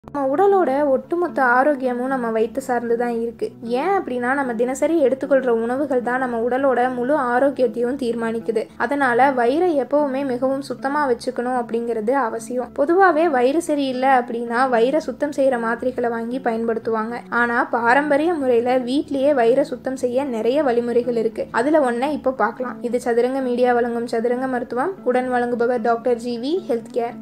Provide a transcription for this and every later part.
நம்ம உடலோட ஒட்டுமொத்த ஆரோக்கியமும் நம்ம வயிற்று சார்ந்து தான் இருக்கு ஏன் அப்படின்னா நம்ம தினசரி எடுத்துக்கொள்கிற உணவுகள் தான் நம்ம உடலோட முழு ஆரோக்கியத்தையும் தீர்மானிக்குது அதனால வயிறை எப்பவுமே மிகவும் சுத்தமாக வச்சுக்கணும் அப்படிங்கிறது அவசியம் பொதுவாகவே வயிறு சரியில்லை அப்படின்னா வயிறை சுத்தம் செய்கிற மாத்திரைகளை வாங்கி பயன்படுத்துவாங்க ஆனால் பாரம்பரிய முறையில் வீட்லேயே வயிறை சுத்தம் செய்ய நிறைய வழிமுறைகள் இருக்கு அதில் ஒன்றை இப்போ பார்க்கலாம் இது சதுரங்க மீடியா வழங்கும் சதுரங்க மருத்துவம் உடன் வழங்குபவர் டாக்டர் ஜிவி ஹெல்த் கேர்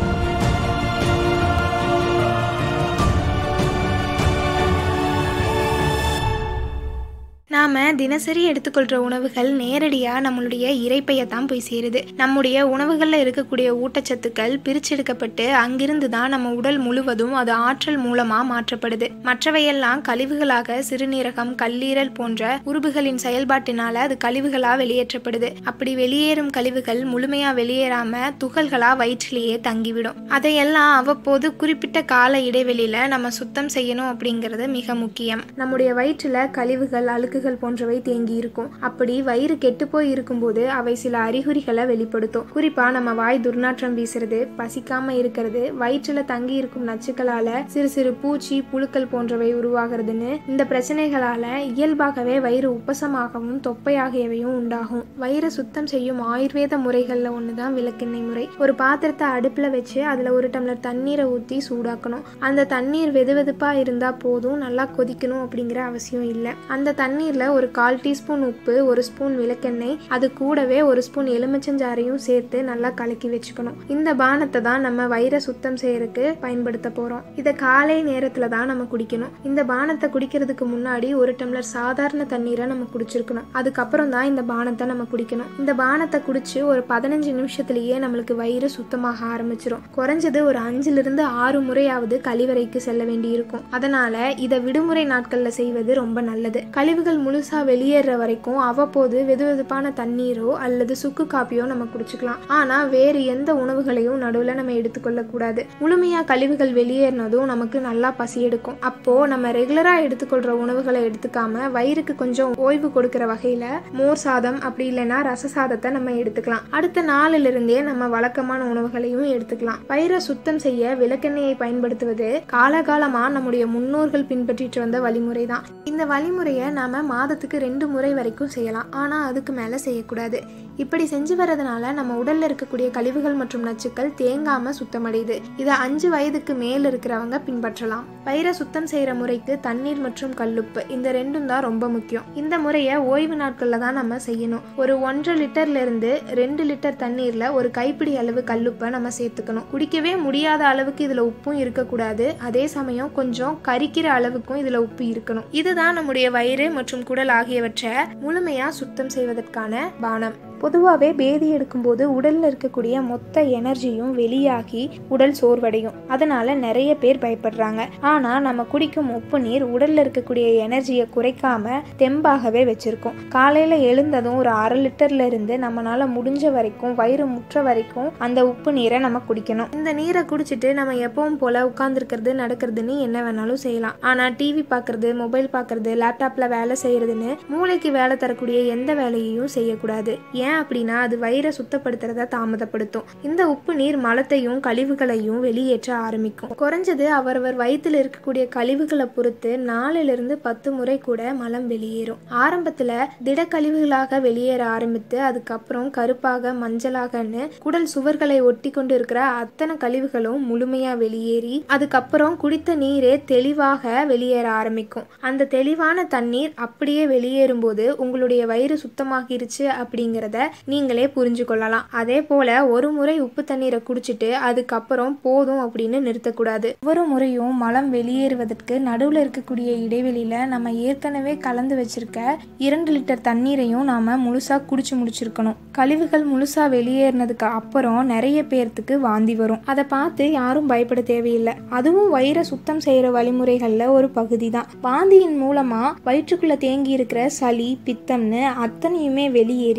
நாம் தினசரி எடுத்துக்கொள்கிற உணவுகள் நேரடியாக நம்மளுடைய இறைப்பையை தான் போய் சேருது நம்முடைய உணவுகளில் இருக்கக்கூடிய ஊட்டச்சத்துக்கள் பிரிச்செடுக்கப்பட்டு அங்கிருந்து தான் நம்ம உடல் முழுவதும் அது ஆற்றல் மூலமாக மாற்றப்படுது மற்றவையெல்லாம் கழிவுகளாக சிறுநீரகம் கல்லீரல் போன்ற உறுப்புகளின் செயல்பாட்டினால அது கழிவுகளாக வெளியேற்றப்படுது அப்படி வெளியேறும் கழிவுகள் முழுமையாக வெளியேறாம துகள்களாக வயிற்றிலேயே தங்கிவிடும் அதையெல்லாம் அவ்வப்போது குறிப்பிட்ட கால இடைவெளியில் நம்ம சுத்தம் செய்யணும் அப்படிங்கிறது மிக முக்கியம் நம்முடைய வயிற்றில் கழிவுகள் அழுக்குகள் போன்றவை தேங்கி இருக்கும் அப்படி வயிறு கெட்டு போய் இருக்கும்போது அவை சில அறிகுறிகளை வெளிப்படுத்தும் குறிப்பா நம்ம வாய் துர்நாற்றம் வீசுறது பசிக்காம இருக்கிறது வயிற்றுல தங்கி இருக்கும் நச்சுக்களால சிறு சிறு பூச்சி புழுக்கள் போன்றவை உருவாகிறதுன்னு இந்த பிரச்சனைகளால இயல்பாகவே வயிறு உப்பசமாகவும் தொப்பையாகியவையும் உண்டாகும் வயிறு சுத்தம் செய்யும் ஆயுர்வேத முறைகள்ல ஒண்ணுதான் விளக்கெண்ணெய் முறை ஒரு பாத்திரத்தை அடுப்புல வச்சு அதுல ஒரு டம்ளர் தண்ணீரை ஊத்தி சூடாக்கணும் அந்த தண்ணீர் வெதுவெதுப்பா இருந்தா போதும் நல்லா கொதிக்கணும் அப்படிங்கிற அவசியம் இல்லை அந்த தண்ணீர்ல ஒரு கால் டீஸ்பூன் உப்பு ஒரு ஸ்பூன் விளக்கெண்ணெய் அது கூடவே ஒரு ஸ்பூன் எலுமிச்சஞ்சாரையும் சேர்த்து நல்லா கலக்கி வச்சுக்கணும் இந்த பானத்தை தான் நம்ம வயிறை சுத்தம் செய்யறதுக்கு பயன்படுத்த போறோம் இதை காலை நேரத்துல தான் நம்ம குடிக்கணும் இந்த பானத்தை குடிக்கிறதுக்கு முன்னாடி ஒரு டம்ளர் சாதாரண தண்ணீரை நம்ம குடிச்சிருக்கணும் அதுக்கப்புறம் தான் இந்த பானத்தை நம்ம குடிக்கணும் இந்த பானத்தை குடிச்சு ஒரு பதினஞ்சு நிமிஷத்துலயே நம்மளுக்கு வயிறு சுத்தமாக ஆரம்பிச்சிரும் குறைஞ்சது ஒரு அஞ்சுல இருந்து ஆறு முறையாவது கழிவறைக்கு செல்ல வேண்டி இருக்கும் அதனால இதை விடுமுறை நாட்கள்ல செய்வது ரொம்ப நல்லது கழிவுகள் முழுசா வெளியேற வரைக்கும் அவ்வப்போது வெதுவெதுப்பான தண்ணீரோ அல்லது சுக்கு காப்பியோ நம்ம குடிச்சுக்கலாம் ஆனா வேறு எந்த உணவுகளையும் நடுவுல நம்ம எடுத்துக்கொள்ள கூடாது முழுமையா கழிவுகள் வெளியேறினதும் நமக்கு நல்லா பசி எடுக்கும் அப்போ நம்ம ரெகுலரா எடுத்துக்கொள்ற உணவுகளை எடுத்துக்காம வயிறுக்கு கொஞ்சம் ஓய்வு கொடுக்கிற வகையில மோர் சாதம் அப்படி இல்லைன்னா ரச சாதத்தை நம்ம எடுத்துக்கலாம் அடுத்த நாளில இருந்தே நம்ம வழக்கமான உணவுகளையும் எடுத்துக்கலாம் வயிறை சுத்தம் செய்ய விளக்கெண்ணெயை பயன்படுத்துவது காலகாலமா நம்முடைய முன்னோர்கள் பின்பற்றிட்டு வந்த வழிமுறை தான் இந்த வழிமுறையை நாம மாதத்துக்கு ரெண்டு முறை வரைக்கும் செய்யலாம் ஆனா அதுக்கு மேல செய்யக்கூடாது இப்படி செஞ்சு வரதுனால நம்ம உடல்ல இருக்கக்கூடிய கழிவுகள் மற்றும் நச்சுக்கள் தேங்காம சுத்தமடையுது இதை அஞ்சு வயதுக்கு மேல் இருக்கிறவங்க பின்பற்றலாம் வயிறை சுத்தம் செய்யற முறைக்கு தண்ணீர் மற்றும் கல்லுப்பு இந்த ரெண்டும் தான் ரொம்ப முக்கியம் இந்த முறையை ஓய்வு நாட்கள்ல தான் நம்ம செய்யணும் ஒரு ஒன்றரை லிட்டர்ல இருந்து ரெண்டு லிட்டர் தண்ணீர்ல ஒரு கைப்பிடி அளவு கல்லுப்பை நம்ம சேர்த்துக்கணும் குடிக்கவே முடியாத அளவுக்கு இதுல உப்பும் இருக்கக்கூடாது அதே சமயம் கொஞ்சம் கரிக்கிற அளவுக்கும் இதுல உப்பு இருக்கணும் இதுதான் நம்முடைய வயிறு மற்றும் குடல் ஆகியவற்றை முழுமையா சுத்தம் செய்வதற்கான பானம் பொதுவாகவே பேதி எடுக்கும்போது உடலில் இருக்கக்கூடிய மொத்த எனர்ஜியும் வெளியாகி உடல் சோர்வடையும் அதனால நிறைய பேர் பயப்படுறாங்க ஆனால் நம்ம குடிக்கும் உப்பு நீர் உடலில் இருக்கக்கூடிய எனர்ஜியை குறைக்காம தெம்பாகவே வச்சிருக்கோம் காலையில் எழுந்ததும் ஒரு அரை லிட்டர்ல இருந்து நம்மளால முடிஞ்ச வரைக்கும் வயிறு முற்ற வரைக்கும் அந்த உப்பு நீரை நம்ம குடிக்கணும் இந்த நீரை குடிச்சிட்டு நம்ம எப்பவும் போல உட்கார்ந்துருக்கிறது நடக்கிறதுன்னு என்ன வேணாலும் செய்யலாம் ஆனால் டிவி பார்க்கறது மொபைல் பார்க்கறது லேப்டாப்ல வேலை செய்யறதுன்னு மூளைக்கு வேலை தரக்கூடிய எந்த வேலையையும் செய்யக்கூடாது ஏன் ஏன் அப்படின்னா அது வயிறை சுத்தப்படுத்துறத தாமதப்படுத்தும் இந்த உப்பு நீர் மலத்தையும் கழிவுகளையும் வெளியேற்ற ஆரம்பிக்கும் குறைஞ்சது அவரவர் வயிற்றுல இருக்கக்கூடிய கழிவுகளை பொறுத்து நாலிலிருந்து பத்து முறை கூட மலம் வெளியேறும் ஆரம்பத்துல திட கழிவுகளாக வெளியேற ஆரம்பித்து அதுக்கப்புறம் கருப்பாக மஞ்சளாகன்னு குடல் சுவர்களை ஒட்டி கொண்டு இருக்கிற அத்தனை கழிவுகளும் முழுமையா வெளியேறி அதுக்கப்புறம் குடித்த நீரே தெளிவாக வெளியேற ஆரம்பிக்கும் அந்த தெளிவான தண்ணீர் அப்படியே வெளியேறும் போது உங்களுடைய வயிறு சுத்தமாகிருச்சு அப்படிங்கிறத நீங்களே புரிஞ்சு கொள்ளலாம் அதே போல ஒரு முறை உப்பு தண்ணீரை குடிச்சிட்டு அதுக்கப்புறம் போதும் அப்படின்னு நிறுத்தக்கூடாது ஒவ்வொரு முறையும் மலம் வெளியேறுவதற்கு நடுவில் இருக்கக்கூடிய இடைவெளியில நம்ம ஏற்கனவே கலந்து வச்சிருக்க இரண்டு லிட்டர் தண்ணீரையும் நாம முழுசா குடிச்சு முடிச்சிருக்கணும் கழிவுகள் முழுசா வெளியேறினதுக்கு அப்புறம் நிறைய பேர்த்துக்கு வாந்தி வரும் அதை பார்த்து யாரும் பயப்பட தேவையில்லை அதுவும் வயிறை சுத்தம் செய்யற வழிமுறைகள்ல ஒரு பகுதி தான் வாந்தியின் மூலமா வயிற்றுக்குள்ள தேங்கி இருக்கிற சளி பித்தம்னு அத்தனையுமே வெளியேறி வயிறு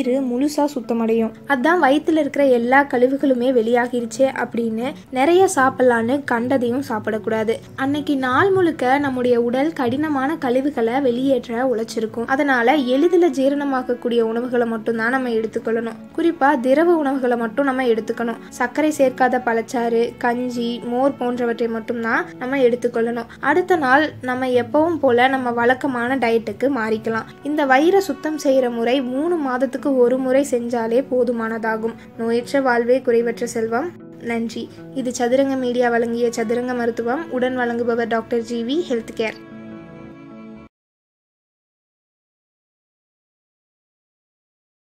வயிறு முழுசா சுத்தமடையும் அதான் வயிற்றுல இருக்கிற எல்லா கழிவுகளுமே வெளியாகிருச்சு அப்படின்னு நிறைய சாப்பிடலான்னு கண்டதையும் சாப்பிடக்கூடாது அன்னைக்கு நாள் முழுக்க நம்முடைய உடல் கடினமான கழிவுகளை வெளியேற்ற உழைச்சிருக்கும் அதனால எளிதில் ஜீரணமாக்கக்கூடிய உணவுகளை மட்டும்தான் நம்ம எடுத்துக்கொள்ளணும் குறிப்பா திரவ உணவுகளை மட்டும் நம்ம எடுத்துக்கணும் சர்க்கரை சேர்க்காத பழச்சாறு கஞ்சி மோர் போன்றவற்றை மட்டும்தான் நம்ம எடுத்துக்கொள்ளணும் அடுத்த நாள் நம்ம எப்பவும் போல நம்ம வழக்கமான டயட்டுக்கு மாறிக்கலாம் இந்த வயிறை சுத்தம் செய்யற முறை மூணு மாதத்துக்கு ஒரு முறை செஞ்சாலே போதுமானதாகும் நோயற்ற வாழ்வே குறைவற்ற செல்வம் நன்றி இது சதுரங்க மீடியா வழங்கிய சதுரங்க மருத்துவம் உடன் வழங்குபவர் டாக்டர் ஜிவி ஹெல்த் கேர்